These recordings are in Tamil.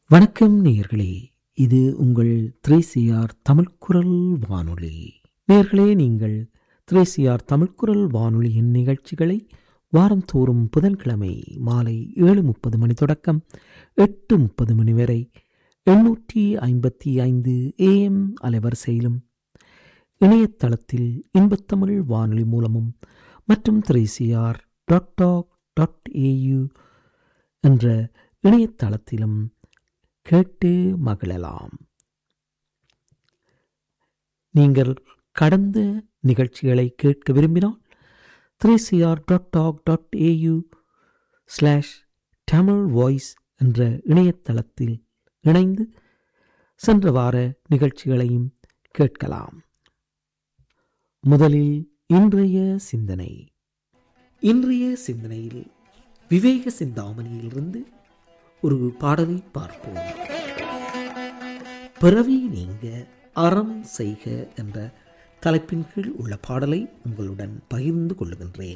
வணக்கம் நேயர்களே இது உங்கள் த்ரேசியார் தமிழ்குரல் வானொலி நேயர்களே நீங்கள் த்ரேசியார் தமிழ்குரல் வானொலியின் நிகழ்ச்சிகளை வாரந்தோறும் புதன்கிழமை மாலை ஏழு முப்பது மணி தொடக்கம் எட்டு முப்பது மணி வரை எண்ணூற்றி ஐம்பத்தி ஐந்து ஏஎம் அலைவரிசையிலும் இணையதளத்தில் இன்பத்தமிழ் வானொலி மூலமும் மற்றும் three CR dot org dot AU என்ற இணையதளத்திலும் கேட்டு மகிழலாம் நீங்கள் கடந்த நிகழ்ச்சிகளை கேட்க விரும்பினால் three CR dot org dot AU slash Tamil voice என்ற இணையதளத்தில் இணைந்து சென்ற வார நிகழ்ச்சிகளையும் கேட்கலாம் முதலில் இன்றைய சிந்தனை இன்றைய சிந்தனையில் விவேக சிந்தாமணியிலிருந்து ஒரு பாடலை பார்ப்போம் பிறவி நீங்க அறம் செய்க என்ற தலைப்பின் கீழ் உள்ள பாடலை உங்களுடன் பகிர்ந்து கொள்ளுகின்றேன்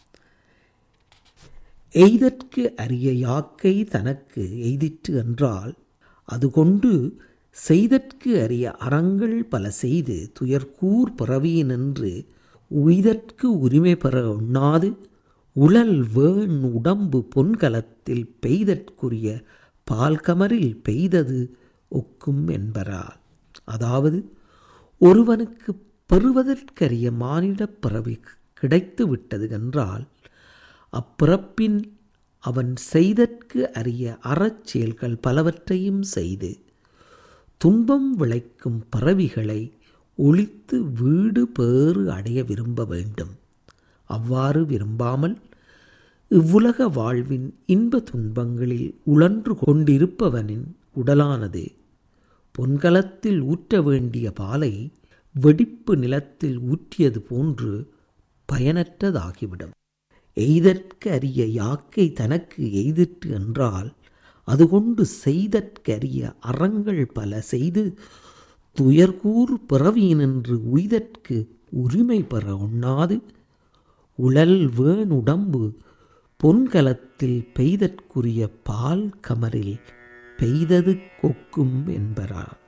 எய்தற்கு அரிய யாக்கை தனக்கு எய்திற்று என்றால் அது கொண்டு செய்தற்கு அரிய அறங்கள் பல செய்து துயர்கூர் பிறவியினின்று உய்தற்கு உரிமை பெற உண்ணாது உழல் வேண் உடம்பு பொன்கலத்தில் பெய்தற்குரிய பால்கமரில் பெய்தது ஒக்கும் என்பரால் அதாவது ஒருவனுக்கு பெறுவதற்கரிய மானிடப் பிறவி கிடைத்து விட்டது என்றால் அப்பிறப்பின் அவன் செய்தற்கு அரிய அறச்செயல்கள் பலவற்றையும் செய்து துன்பம் விளைக்கும் பறவிகளை ஒழித்து வீடு பேறு அடைய விரும்ப வேண்டும் அவ்வாறு விரும்பாமல் இவ்வுலக வாழ்வின் இன்ப துன்பங்களில் உழன்று கொண்டிருப்பவனின் உடலானது பொன்கலத்தில் ஊற்ற வேண்டிய பாலை வெடிப்பு நிலத்தில் ஊற்றியது போன்று பயனற்றதாகிவிடும் எய்தற்கு அரிய யாக்கை தனக்கு எய்திற்று என்றால் அது கொண்டு செய்தற்கரிய அறங்கள் பல செய்து துயர்கூர் பிறவியினின்று உய்தற்கு உரிமை பெற உண்ணாது உழல் வேணுடம்பு பொன்கலத்தில் பெய்தற்குரிய பால் கமரில் பெய்தது கொக்கும் என்பரார்